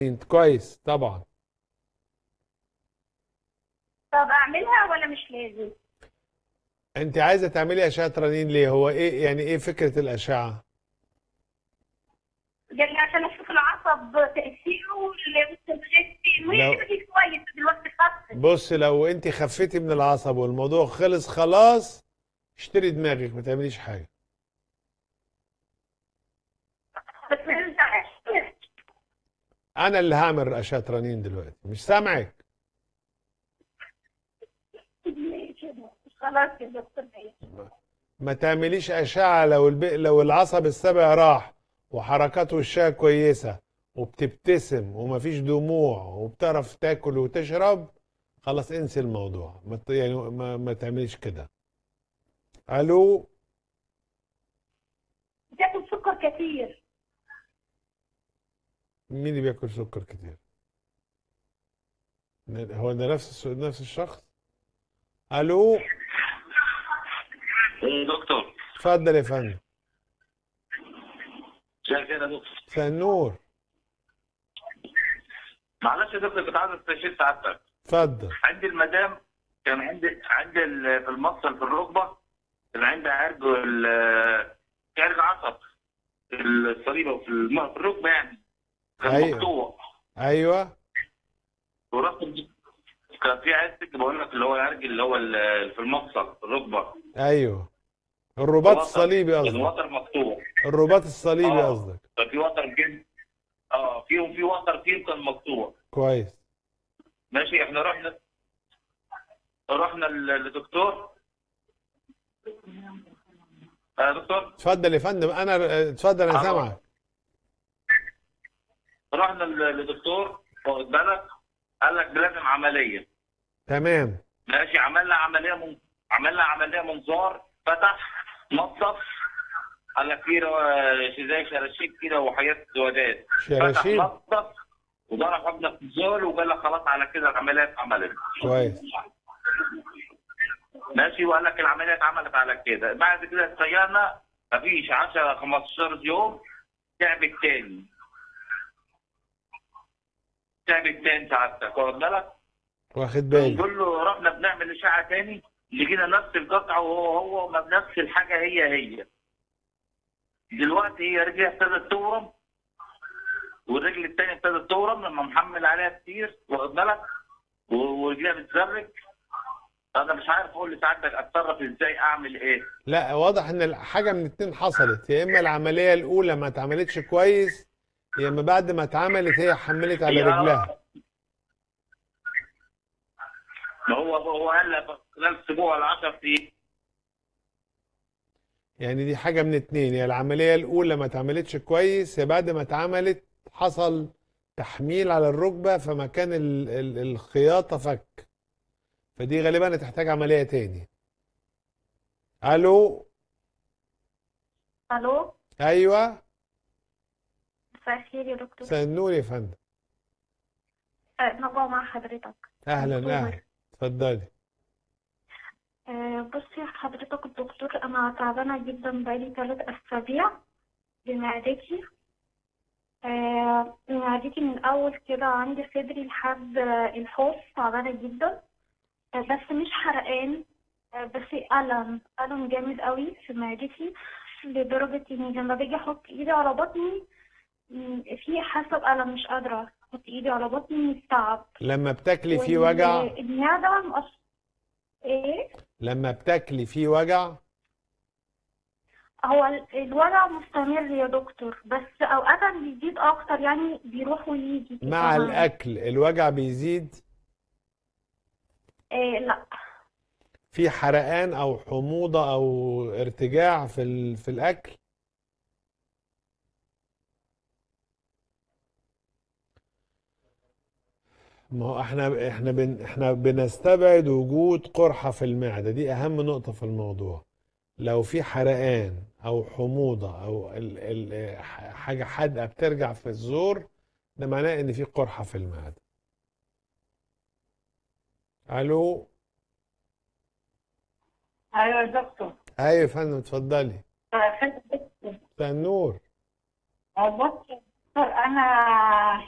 انت كويس طبعا طب اعملها ولا مش لازم انت عايزه تعملي اشعه رنين ليه هو ايه يعني ايه فكره الاشعه يعني عشان اشوف العصب تاثيره للغث لو- المهم دي كويس دلوقتي خفت بص لو انت خفيتي من العصب والموضوع خلص خلاص اشتري دماغك ما تعمليش حاجه بس ما ينفعش انا اللي هعمل اشعه رنين دلوقتي مش سامعك خلاص يا دكتور ماشي ما تعمليش اشعه لو الب... لو العصب السابع راح وحركات وشها كويسه وبتبتسم ومفيش دموع وبتعرف تاكل وتشرب خلاص انسي الموضوع ما ت- يعني ما, ما تعمليش كده الو بتاكل سكر كتير مين اللي بياكل سكر كتير ن- هو ده نفس الس- نفس الشخص الو ايه دكتور اتفضل يا فندم شايف كده يا دكتور مساء النور معلش يا دكتور كنت عايز استشير سعادتك اتفضل عندي المدام كان عندي عندي ال- في المفصل في الركبه كان عندي عرج ال- في عرج عصب في الصليبه وفي الم- في الركبه يعني كان أيوة. مقطوع ايوه ورحت كان في عرج بقول لك اللي هو العرج اللي هو ال- في المفصل في الركبه ايوه الرباط وتر. الصليبي كان قصدك وتر مقطوع الرباط الصليبي آه. قصدك ففي وتر جد اه في في وتر فيه كان مقطوع كويس ماشي احنا رحنا رحنا ل- لدكتور آه دكتور اتفضل يا فندم انا اتفضل انا أهو. سامعك رحنا ل- لدكتور واخد بالك قال لك لازم عمليه تمام ماشي عملنا عمليه من عملنا عمليه منظار فتح نظف قال لك في رو- زي شراشيب كده وحاجات سوداء فتح شراشيب نظف وضرب حبنا في الزول وقال لك خلاص على كده العمليه اتعملت كويس ماشي وقال لك العمليه اتعملت على كده بعد كده استيقظنا مفيش 10 15 يوم تعب التاني تعب التاني سعادتك واخد بالك واخد بالي نقول له رحنا بنعمل اشعه تاني لقينا نفس القطعه وهو هو ما بنفس الحاجه هي هي دلوقتي هي رجلها ابتدت تورم والرجل التانية ابتدت تورم لما محمل عليها كتير واخد بالك و- ورجلها بتزرق انا مش عارف اقول لسعادتك اتصرف ازاي اعمل ايه لا واضح ان الحاجه من اتنين حصلت يا اما العمليه الاولى ما اتعملتش كويس يا اما بعد ما اتعملت هي حملت على هي- رجلها ما هو هو قال لك خلال اسبوع ولا 10 ايام يعني دي حاجه من اتنين يا العمليه الاولى ما اتعملتش كويس يا بعد ما اتعملت حصل تحميل على الركبه فمكان ال ال الخياطه فك فدي غالبا هتحتاج عمليه تاني الو الو ايوه مساء الخير يا دكتور مساء النور يا فندم آه، نجوى مع حضرتك اهلا دكتور. اهلا اتفضلي آه، بصي حضرتك الدكتور انا تعبانه جدا بقالي ثلاث اسابيع بمعدتي آه، معدتي من اول كده عندي صدري لحد آه، الحوض تعبانه جدا آه، بس مش حرقان آه، بس ألم ألم جامد قوي في معدتي لدرجة إني لما باجي أحط إيدي على بطني م، في حاسة بألم مش قادرة أحط إيدي على بطني من التعب لما بتاكلي في وجع والمعدة مقص... إيه؟ لما بتاكلي في وجع هو ال- الوجع مستمر يا دكتور بس اوقات بيزيد اكتر يعني بيروح ويجي كده مع معايا. الاكل الوجع بيزيد إيه لا في حرقان او حموضه او ارتجاع في ال... في الاكل ما هو احنا احنا بن احنا بنستبعد وجود قرحه في المعده دي اهم نقطه في الموضوع لو في حرقان او حموضه او ال... ال... حاجه حادقه بترجع في الزور ده معناه ان في قرحه في المعده الو ايوه يا دكتور ايوه يا فندم اتفضلي آه، فندم دكتور مساء النور آه، بص يا دكتور انا